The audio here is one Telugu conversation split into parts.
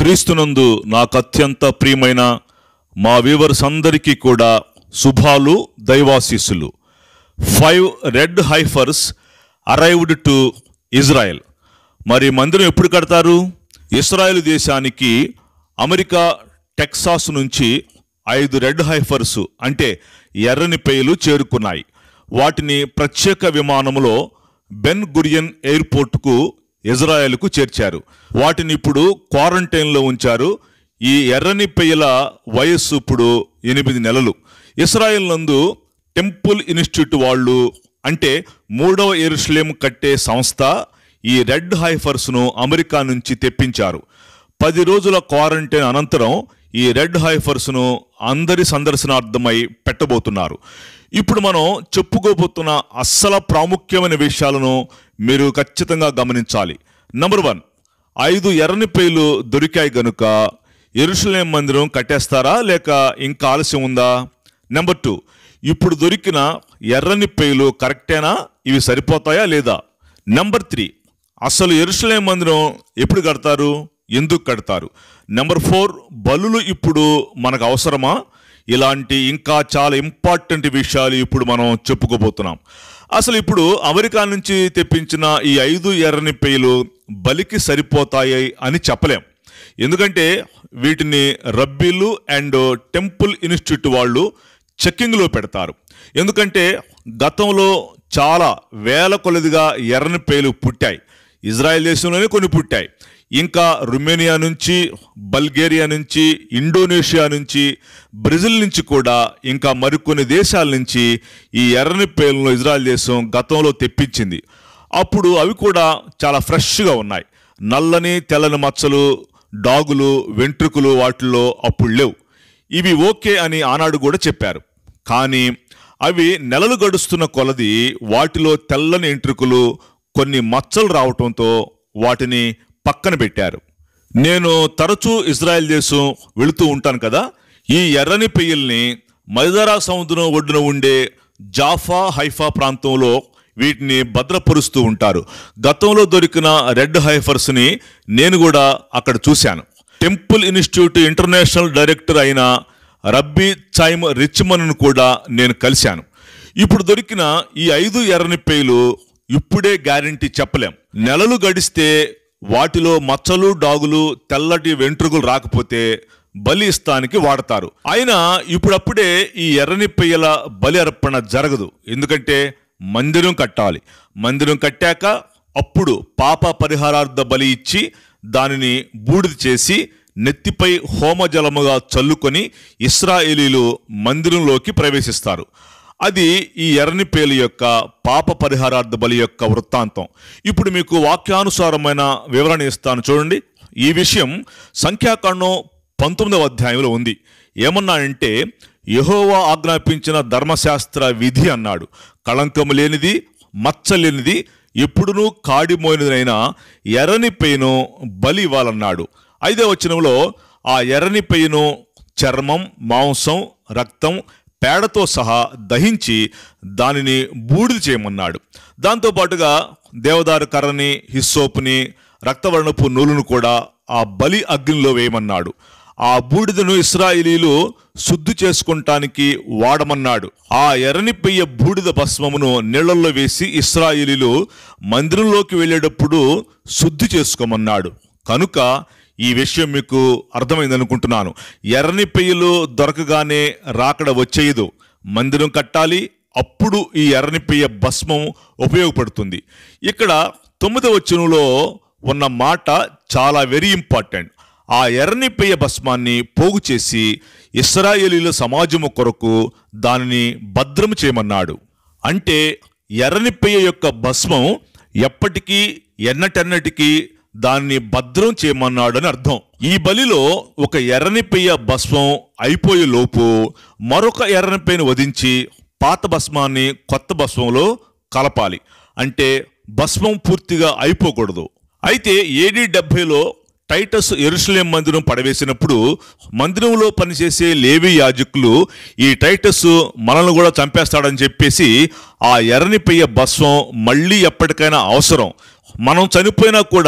క్రీస్తునందు నాకు అత్యంత ప్రియమైన మా వ్యూవర్స్ అందరికీ కూడా శుభాలు దైవాశీస్సులు five red heifers arrived to Israel మరి మందిరం ఎప్పుడు కడతారు ఇస్రాయెల్ దేశానికి అమెరికా టెక్సాస్ నుంచి ఐదు రెడ్ హైఫర్స్ అంటే ఎర్రని పేలు చేరుకున్నాయి వాటిని ప్రత్యేక విమానంలో బెన్ గురియన్ ఎయిర్పోర్ట్కు ఇజ్రాయెల్కు చేర్చారు వాటిని ఇప్పుడు క్వారంటైన్లో ఉంచారు ఈ ఎర్రని పెయ్యల వయస్సు ఇప్పుడు ఎనిమిది నెలలు ఇస్రాయెల్ నందు టెంపుల్ ఇన్స్టిట్యూట్ వాళ్ళు అంటే మూడవ ఎరుషలేం కట్టే సంస్థ ఈ రెడ్ హైఫర్స్ను అమెరికా నుంచి తెప్పించారు పది రోజుల క్వారంటైన్ అనంతరం ఈ రెడ్ హైఫర్స్ను అందరి సందర్శనార్థమై పెట్టబోతున్నారు ఇప్పుడు మనం చెప్పుకోబోతున్న అస్సల ప్రాముఖ్యమైన విషయాలను మీరు ఖచ్చితంగా గమనించాలి నంబర్ వన్ ఐదు ఎర్రని పేలు దొరికాయి గనుక ఎరుషలేం మందిరం కట్టేస్తారా లేక ఇంకా ఆలస్యం ఉందా నెంబర్ టూ ఇప్పుడు దొరికిన ఎర్రని పేలు కరెక్టేనా ఇవి సరిపోతాయా లేదా నెంబర్ త్రీ అసలు ఎరుషలేం మందిరం ఎప్పుడు కడతారు ఎందుకు కడతారు నెంబర్ ఫోర్ బలులు ఇప్పుడు మనకు అవసరమా ఇలాంటి ఇంకా చాలా ఇంపార్టెంట్ విషయాలు ఇప్పుడు మనం చెప్పుకోబోతున్నాం అసలు ఇప్పుడు అమెరికా నుంచి తెప్పించిన ఈ ఐదు ఎర్రని పేలు బలికి సరిపోతాయి అని చెప్పలేం ఎందుకంటే వీటిని రబ్బీలు అండ్ టెంపుల్ ఇన్స్టిట్యూట్ వాళ్ళు చెక్కింగ్లో పెడతారు ఎందుకంటే గతంలో చాలా వేల కొలదిగా ఎర్రని పేలు పుట్టాయి ఇజ్రాయెల్ దేశంలోనే కొన్ని పుట్టాయి ఇంకా రుమేనియా నుంచి బల్గేరియా నుంచి ఇండోనేషియా నుంచి బ్రెజిల్ నుంచి కూడా ఇంకా మరికొన్ని దేశాల నుంచి ఈ ఎర్రని పేలను ఇజ్రాయెల్ దేశం గతంలో తెప్పించింది అప్పుడు అవి కూడా చాలా ఫ్రెష్గా ఉన్నాయి నల్లని తెల్లని మచ్చలు డాగులు వెంట్రుకలు వాటిల్లో అప్పుడు లేవు ఇవి ఓకే అని ఆనాడు కూడా చెప్పారు కానీ అవి నెలలు గడుస్తున్న కొలది వాటిలో తెల్లని ఎంట్రుకలు కొన్ని మచ్చలు రావటంతో వాటిని పక్కన పెట్టారు నేను తరచూ ఇజ్రాయెల్ దేశం వెళుతూ ఉంటాను కదా ఈ ఎర్రని పెయ్యల్ని మైదారా సముద్రం ఒడ్డున ఉండే జాఫా హైఫా ప్రాంతంలో వీటిని భద్రపరుస్తూ ఉంటారు గతంలో దొరికిన రెడ్ హైఫర్స్ని నేను కూడా అక్కడ చూశాను టెంపుల్ ఇన్స్టిట్యూట్ ఇంటర్నేషనల్ డైరెక్టర్ అయిన రబ్బీ చైమ్ రిచ్మన్ను కూడా నేను కలిశాను ఇప్పుడు దొరికిన ఈ ఐదు ఎర్రని పేలు ఇప్పుడే గ్యారంటీ చెప్పలేం నెలలు గడిస్తే వాటిలో మచ్చలు డాగులు తెల్లటి వెంట్రుకలు రాకపోతే బలి ఇస్తానికి వాడతారు అయినా ఇప్పుడప్పుడే ఈ ఎర్రని పెయ్యల బలి అర్పణ జరగదు ఎందుకంటే మందిరం కట్టాలి మందిరం కట్టాక అప్పుడు పాప పరిహారార్థ బలి ఇచ్చి దానిని బూడిద చేసి నెత్తిపై హోమజలముగా చల్లుకొని ఇస్రాయేలీలు మందిరంలోకి ప్రవేశిస్తారు అది ఈ ఎర్రని పేలు యొక్క పాప పరిహారార్థ బలి యొక్క వృత్తాంతం ఇప్పుడు మీకు వాక్యానుసారమైన వివరణ ఇస్తాను చూడండి ఈ విషయం సంఖ్యాకాండం పంతొమ్మిదవ అధ్యాయంలో ఉంది ఏమన్నా అంటే యహోవా ఆజ్ఞాపించిన ధర్మశాస్త్ర విధి అన్నాడు కళంకము లేనిది మచ్చ లేనిది ఎప్పుడునూ కాడిమోయినదైన ఎర్రని పెయ్యను బలి ఇవ్వాలన్నాడు ఐదో వచనంలో ఆ ఎర్రని పెయ్యను చర్మం మాంసం రక్తం పేడతో సహా దహించి దానిని బూడిద చేయమన్నాడు దాంతోపాటుగా దేవదారు కర్రని హిస్సోపుని రక్తవర్ణపు నూలును కూడా ఆ బలి అగ్నిలో వేయమన్నాడు ఆ బూడిదను ఇస్రాయిలీలు శుద్ధి చేసుకుంటానికి వాడమన్నాడు ఆ ఎర్రని పెయ్య బూడిద భస్మమును నీళ్లలో వేసి ఇస్రాయిలీలు మందిరంలోకి వెళ్ళేటప్పుడు శుద్ధి చేసుకోమన్నాడు కనుక ఈ విషయం మీకు అర్థమైంది అనుకుంటున్నాను ఎర్రని పెయ్యలు దొరకగానే రాకడ వచ్చేయదు మందిరం కట్టాలి అప్పుడు ఈ ఎర్రని పెయ్య భస్మం ఉపయోగపడుతుంది ఇక్కడ తొమ్మిదవ వచనంలో ఉన్న మాట చాలా వెరీ ఇంపార్టెంట్ ఆ ఎర్రని పెయ్య భస్మాన్ని పోగు చేసి ఇస్రాయేలీల సమాజము కొరకు దానిని భద్రం చేయమన్నాడు అంటే ఎర్రని పెయ్య యొక్క భస్మం ఎప్పటికీ ఎన్నటెన్నటికీ దాన్ని భద్రం చేయమన్నాడని అర్థం ఈ బలిలో ఒక ఎర్రని పెయ్య భస్మం అయిపోయే లోపు మరొక ఎర్రని పెయ్యను వధించి పాత భస్మాన్ని కొత్త భస్మంలో కలపాలి అంటే భస్మం పూర్తిగా అయిపోకూడదు అయితే ఏడి డెబ్బైలో టైటస్ ఎరుసలేం మందిరం పడవేసినప్పుడు మందిరంలో పనిచేసే లేవి యాజకులు ఈ టైటస్ మనల్ని కూడా చంపేస్తాడని చెప్పేసి ఆ ఎర్రని పెయ్య భస్మం మళ్ళీ ఎప్పటికైనా అవసరం మనం చనిపోయినా కూడా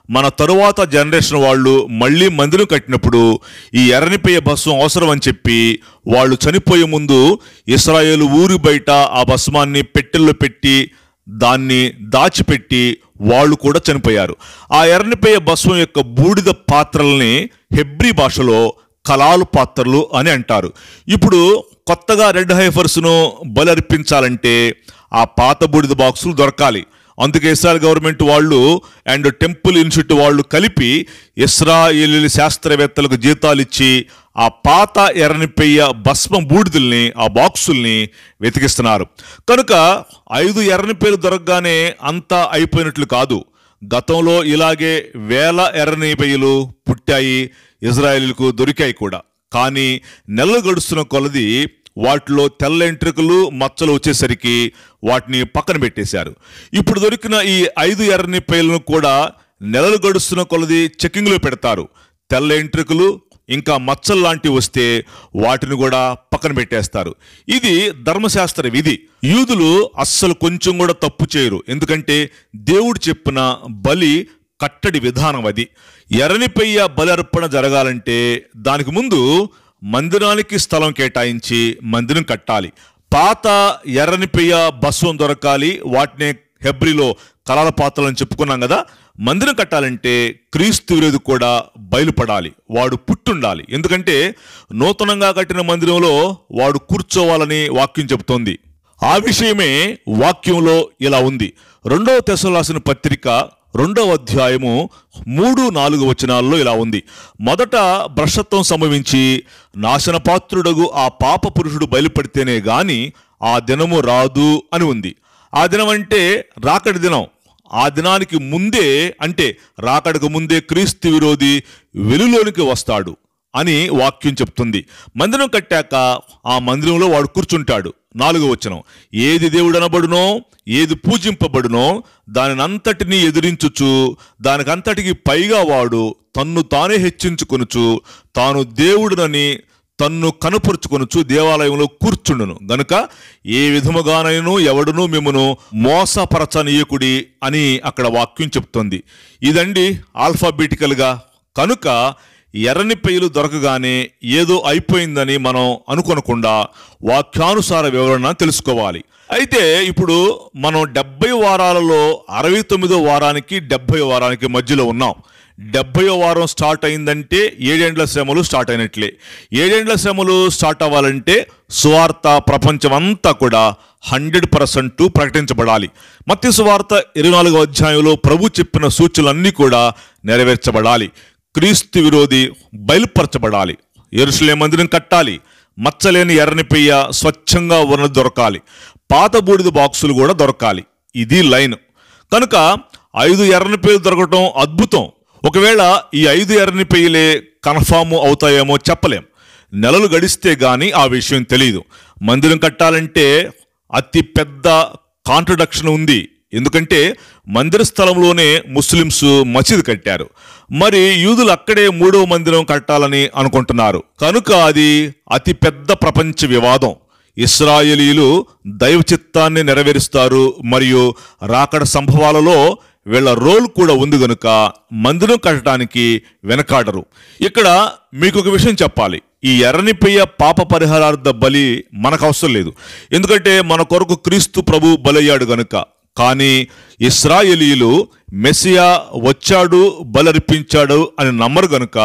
మన తరువాత జనరేషన్ వాళ్ళు మళ్ళీ మందిరం కట్టినప్పుడు ఈ ఎర్రనిపయ్య భస్మం అవసరం అని చెప్పి వాళ్ళు చనిపోయే ముందు ఇస్రాయేల్ ఊరి బయట ఆ భస్మాన్ని పెట్టెల్లో పెట్టి దాన్ని దాచిపెట్టి వాళ్ళు కూడా చనిపోయారు ఆ ఎర్రనిపయ్య భస్మం యొక్క బూడిద పాత్రల్ని హెబ్రీ భాషలో కలాలు పాత్రలు అని అంటారు ఇప్పుడు కొత్తగా రెడ్ హైఫర్స్ను బలర్పించాలంటే ఆ పాత బూడిద బాక్సులు దొరకాలి అందుకే ఇస్రాయల్ గవర్నమెంట్ వాళ్ళు అండ్ టెంపుల్ ఇన్స్టిట్యూట్ వాళ్ళు కలిపి ఇస్రాయేలీ శాస్త్రవేత్తలకు జీతాలు ఇచ్చి ఆ పాత ఎర్రనిపెయ్య భస్మం బూడిదల్ని ఆ బాక్సుల్ని వెతికిస్తున్నారు కనుక ఐదు ఎర్రనిపేలు దొరకగానే అంతా అయిపోయినట్లు కాదు గతంలో ఇలాగే వేల ఎర్రనిపెయ్యలు పుట్టాయి ఇజ్రాయేలీలకు దొరికాయి కూడా కానీ నెలలు గడుస్తున్న కొలది వాటిలో తెల్ల ఎంట్రుకలు మచ్చలు వచ్చేసరికి వాటిని పక్కన పెట్టేశారు ఇప్పుడు దొరికిన ఈ ఐదు ఎర్రని పేలను కూడా నెలలు గడుస్తున్న కొలది చెకింగ్లో పెడతారు తెల్ల ఎంట్రుకలు ఇంకా మచ్చలు లాంటివి వస్తే వాటిని కూడా పక్కన పెట్టేస్తారు ఇది ధర్మశాస్త్ర విధి యూదులు అస్సలు కొంచెం కూడా తప్పు చేయరు ఎందుకంటే దేవుడు చెప్పిన బలి కట్టడి విధానం అది ఎర్రనిపయ్య బలి అర్పణ జరగాలంటే దానికి ముందు మందిరానికి స్థలం కేటాయించి మందిరం కట్టాలి పాత ఎర్రనిపయ్య బస్వం దొరకాలి వాటినే హెబ్రిలో కళల పాత్రలు అని చెప్పుకున్నాం కదా మందిరం కట్టాలంటే క్రీస్తు విరోధి కూడా బయలుపడాలి వాడు పుట్టుండాలి ఎందుకంటే నూతనంగా కట్టిన మందిరంలో వాడు కూర్చోవాలని వాక్యం చెబుతోంది ఆ విషయమే వాక్యంలో ఇలా ఉంది రెండవ తెసలాసిన పత్రిక రెండవ అధ్యాయము మూడు నాలుగు వచనాల్లో ఇలా ఉంది మొదట భ్రష్టత్వం సంభవించి నాశనపాత్రుడగు ఆ పాప పురుషుడు బయలుపడితేనే గాని ఆ దినము రాదు అని ఉంది ఆ దినం అంటే రాకడి దినం ఆ దినానికి ముందే అంటే రాకడకు ముందే క్రీస్తు విరోధి వెలులోనికి వస్తాడు అని వాక్యం చెప్తుంది మందిరం కట్టాక ఆ మందిరంలో వాడు కూర్చుంటాడు నాలుగో వచనం ఏది దేవుడు అనబడునో ఏది పూజింపబడునో దానినంతటినీ ఎదిరించుచు దానికంతటికి పైగా వాడు తన్ను తానే హెచ్చించుకొనుచు తాను దేవుడునని తన్ను కనపరుచుకొనుచు దేవాలయంలో కూర్చుండును గనుక ఏ విధముగానైనా ఎవడును మిమ్మను మోసపరచనీయకుడి అని అక్కడ వాక్యం చెప్తోంది ఇదండి ఆల్ఫాబెటికల్గా కనుక ఎర్రని పెయ్యలు దొరకగానే ఏదో అయిపోయిందని మనం అనుకోనకుండా వాక్యానుసార వివరణ తెలుసుకోవాలి అయితే ఇప్పుడు మనం డెబ్బై వారాలలో అరవై తొమ్మిదో వారానికి డెబ్బై వారానికి మధ్యలో ఉన్నాం డెబ్బయో వారం స్టార్ట్ అయిందంటే ఏడేండ్ల శ్రమలు స్టార్ట్ అయినట్లే ఏడేండ్ల శ్రమలు స్టార్ట్ అవ్వాలంటే సువార్త ప్రపంచమంతా కూడా హండ్రెడ్ పర్సెంట్ ప్రకటించబడాలి మత్తి సువార్త ఇరవై నాలుగో అధ్యాయంలో ప్రభు చెప్పిన సూచనలన్నీ కూడా నెరవేర్చబడాలి క్రీస్తు విరోధి బయలుపరచబడాలి ఎరుసలే మందిరం కట్టాలి మచ్చలేని ఎర్రని పెయ్య స్వచ్ఛంగా ఉన్నది దొరకాలి పాత బూడిద బాక్సులు కూడా దొరకాలి ఇది లైన్ కనుక ఐదు ఎర్రని పెయ్యలు దొరకటం అద్భుతం ఒకవేళ ఈ ఐదు ఎర్రని పెయ్యలే కన్ఫామ్ అవుతాయేమో చెప్పలేం నెలలు గడిస్తే గాని ఆ విషయం తెలియదు మందిరం కట్టాలంటే అతి పెద్ద కాంట్రడక్షన్ ఉంది ఎందుకంటే మందిర స్థలంలోనే ముస్లిమ్స్ మసీద్ కట్టారు మరి యూదులు అక్కడే మూడవ మందిరం కట్టాలని అనుకుంటున్నారు కనుక అది అతి పెద్ద ప్రపంచ వివాదం ఇస్రాయేలీలు దైవ చిత్తాన్ని నెరవేరుస్తారు మరియు రాకడ సంభవాలలో వీళ్ళ రోల్ కూడా ఉంది గనుక మందిరం కట్టడానికి వెనకాడరు ఇక్కడ మీకు ఒక విషయం చెప్పాలి ఈ ఎర్రనిపయ్య పాప పరిహారార్థ బలి మనకు అవసరం లేదు ఎందుకంటే మన కొరకు క్రీస్తు ప్రభు బలయ్యాడు గనుక కానీ ఇస్రాయేలీలు మెస్సియా వచ్చాడు బలర్పించాడు అని నమ్మరు గనుక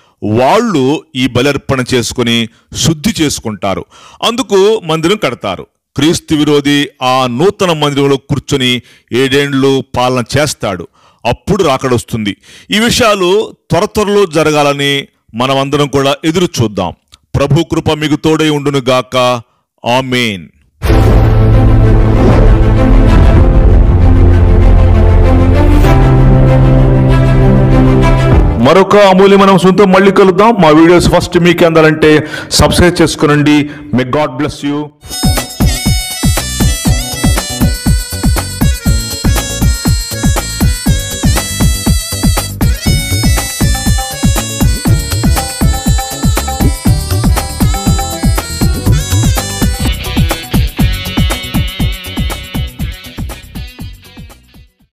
వాళ్ళు ఈ బలర్పణ చేసుకుని శుద్ధి చేసుకుంటారు అందుకు మందిరం కడతారు క్రీస్తు విరోధి ఆ నూతన మందిరంలో కూర్చొని ఏడేండ్లు పాలన చేస్తాడు అప్పుడు రాకడొస్తుంది ఈ విషయాలు త్వర త్వరలో జరగాలని మనమందరం కూడా ఎదురు చూద్దాం ప్రభు కృప మీకు తోడై ఉండును గాక ఆమెన్ మరొక అమూల్యమైన సొంతం మళ్ళీ కలుద్దాం మా వీడియోస్ ఫస్ట్ మీకు అందాలంటే సబ్స్క్రైబ్ చేసుకునండి మే గాడ్ బ్లెస్ యూ